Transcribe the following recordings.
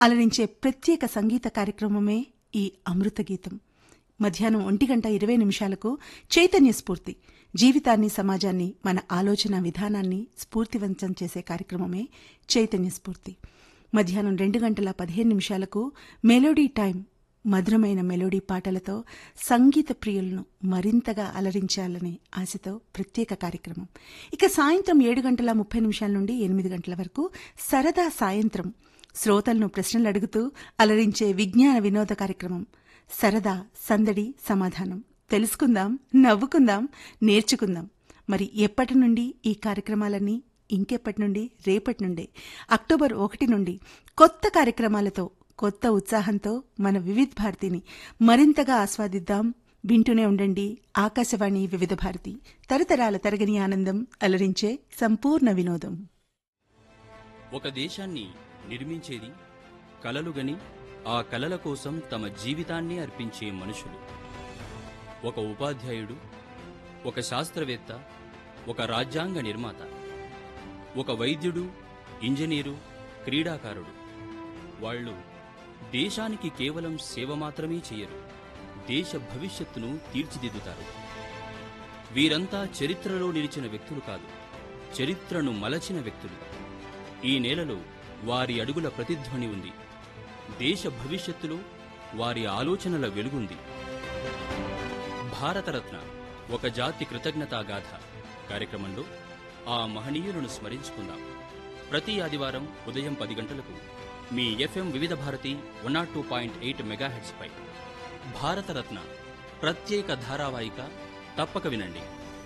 అలరించే ప్రత్యేక సంగీత కార్యక్రమమే ఈ అమృత గీతం మధ్యాహ్నం ఒంటి గంట ఇరవై నిమిషాలకు చైతన్య స్ఫూర్తి జీవితాన్ని సమాజాన్ని మన ఆలోచన విధానాన్ని స్ఫూర్తివంతం చేసే కార్యక్రమమే చైతన్య స్ఫూర్తి మధ్యాహ్నం రెండు గంటల పదిహేను నిమిషాలకు మెలోడీ టైం మధురమైన మెలోడీ పాటలతో సంగీత ప్రియులను మరింతగా అలరించాలనే ఆశతో ప్రత్యేక కార్యక్రమం ఇక సాయంత్రం ఏడు గంటల ముప్పై నిమిషాల నుండి ఎనిమిది గంటల వరకు సరదా సాయంత్రం శ్రోతలను ప్రశ్నలు అడుగుతూ అలరించే విజ్ఞాన వినోద కార్యక్రమం సరదా సందడి సమాధానం తెలుసుకుందాం నవ్వుకుందాం నేర్చుకుందాం మరి ఎప్పటి నుండి ఈ కార్యక్రమాలన్నీ ఇంకెప్పటి నుండి రేపటి నుండే అక్టోబర్ ఒకటి నుండి కొత్త కార్యక్రమాలతో కొత్త ఉత్సాహంతో మన వివిధ భారతిని మరింతగా ఆస్వాదిద్దాం వింటూనే ఉండండి ఆకాశవాణి వివిధ భారతి తరతరాల తరగని ఆనందం అలరించే సంపూర్ణ వినోదం ఒక దేశాన్ని నిర్మించేది కలలుగని ఆ కలల కోసం తమ జీవితాన్ని అర్పించే మనుషులు ఒక ఉపాధ్యాయుడు ఒక శాస్త్రవేత్త ఒక రాజ్యాంగ నిర్మాత ఒక వైద్యుడు ఇంజనీరు క్రీడాకారుడు వాళ్ళు దేశానికి కేవలం సేవ మాత్రమే చేయరు దేశ భవిష్యత్తును తీర్చిదిద్దుతారు వీరంతా చరిత్రలో నిలిచిన వ్యక్తులు కాదు చరిత్రను మలచిన వ్యక్తులు ఈ నేలలో వారి అడుగుల ప్రతిధ్వని ఉంది దేశ భవిష్యత్తులో వారి ఆలోచనల వెలుగుంది భారతరత్న ఒక జాతి కృతజ్ఞతాగాథ కార్యక్రమంలో ఆ మహనీయులను స్మరించుకుందాం ప్రతి ఆదివారం ఉదయం పది గంటలకు మీ FM Vividh Bharati one nought two point eight మెగాహెడ్స్పై భారతరత్న ప్రత్యేక ధారావాహిక తప్పక వినండి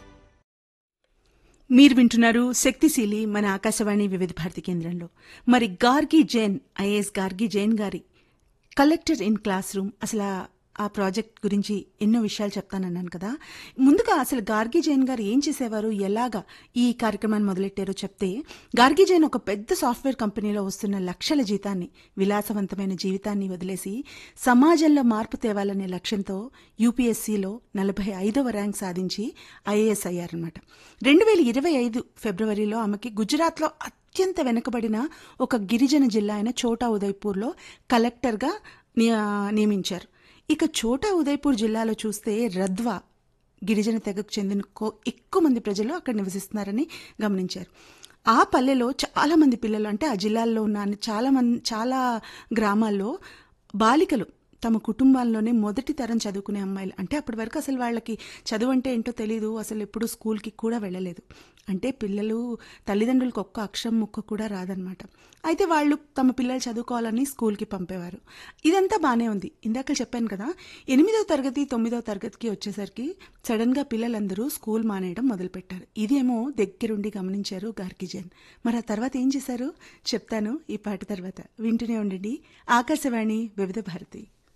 మీరు వింటున్నారు శక్తిశీలి మన ఆకాశవాణి వివిధ భారతి కేంద్రంలో మరి గార్గి జైన్ ఐఏఎస్ గార్గి జైన్ గారి కలెక్టర్ ఇన్ క్లాస్ రూమ్ అసలు ఆ- ఆ ప్రాజెక్ట్ గురించి ఎన్నో విషయాలు చెప్తానన్నాను కదా ముందుగా అసలు గార్గి జైన్ గారు ఏం చేసేవారు ఎలాగా ఈ కార్యక్రమాన్ని మొదలెట్టారో చెప్తే గార్గి జైన్ ఒక పెద్ద సాఫ్ట్వేర్ కంపెనీలో వస్తున్న లక్షల జీతాన్ని విలాసవంతమైన జీవితాన్ని వదిలేసి సమాజంలో మార్పు తేవాలనే లక్ష్యంతో యూపీఎస్సీలో నలభై ఐదవ ర్యాంక్ సాధించి ఐఏఎస్ అయ్యారనమాట రెండు వేల ఇరవై ఐదు ఫిబ్రవరిలో ఆమెకి గుజరాత్లో అత్యంత వెనుకబడిన ఒక గిరిజన జిల్లా అయిన చోటా ఉదయ్పూర్లో కలెక్టర్గా నియ- నియమించారు ఇక చోటా ఉదయ్పూర్ జిల్లాలో చూస్తే రద్వా గిరిజన తెగకు చెందిన కో- ఎక్కువ మంది ప్రజలు అక్కడ నివసిస్తున్నారని గమనించారు ఆ పల్లెలో చాలా మంది పిల్లలు అంటే ఆ జిల్లాల్లో ఉన్న అన్ని- చాలా మంది చాలా గ్రామాల్లో బాలికలు తమ కుటుంబాల్లోనే మొదటి తరం చదువుకునే అమ్మాయిలు అంటే అప్పటి వరకు అసలు వాళ్ళకి చదువు అంటే ఏంటో తెలియదు అసలు ఎప్పుడు స్కూల్కి కూడా వెళ్ళలేదు అంటే పిల్లలు తల్లిదండ్రులకు ఒక్క అక్షరం ముక్క కూడా రాదనమాట అయితే వాళ్ళు తమ పిల్లలు చదువుకోవాలని స్కూల్కి పంపేవారు ఇదంతా బాగానే ఉంది ఇందాక చెప్పాను కదా ఎనిమిదవ తరగతి తొమ్మిదవ తరగతికి వచ్చేసరికి సడన్గా పిల్లలందరూ స్కూల్ మానేయడం మొదలుపెట్టారు ఇదేమో దగ్గరుండి గమనించారు గార్గిజన్ మరి ఆ తర్వాత ఏం చేశారు చెప్తాను ఈ పాట తర్వాత వింటూనే ఉండండి ఆకాశవాణి వివిధ భారతి